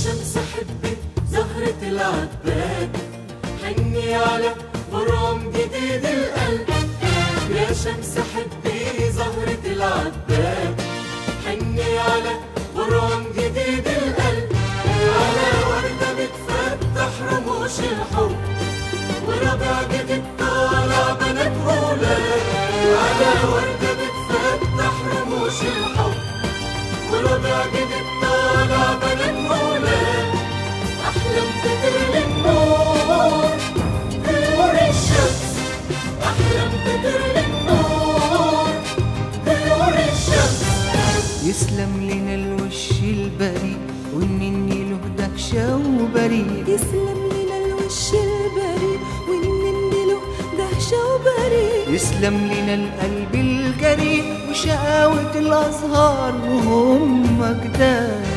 شمس حبي زهرة العباد حني على برام جديد القلب يا شمس حبي زهرة العباد حني على برام جديد القلب على وردة بتفتح رموش الحب وربع جديد طالع بنات ولاد على وردة بتفتح رموش الحب وربع جديد طالع بنات ولاد أحلام تدر النور نور الشمس أحلام تدر النور نور الشمس يسلم لنا الوش البريء والنني له دهشة وبريء يسلم لنا الوش البريء والنني له دهشة وبريء يسلم لنا القلب الجريء وشقاوة الأزهار وهم جداد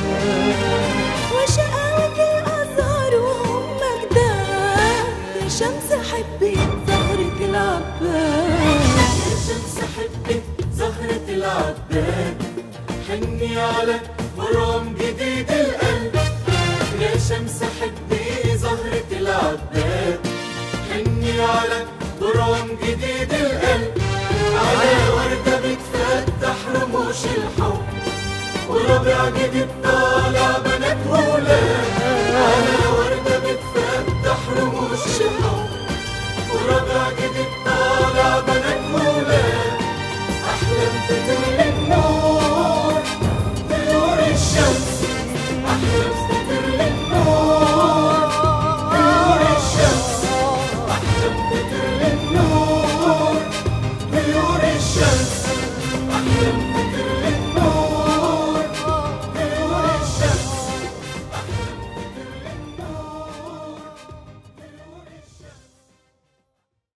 وشقاوة الأزهار وهم جداد يا شمس حبي زهرة العباد يا شمس حبي زهرة العباد حني على غرام جديد القلب يا شمس حبي زهرة العباد حني على غرام جديد القلب على وردة بتفتح رموش الحب وربيع جديد طالع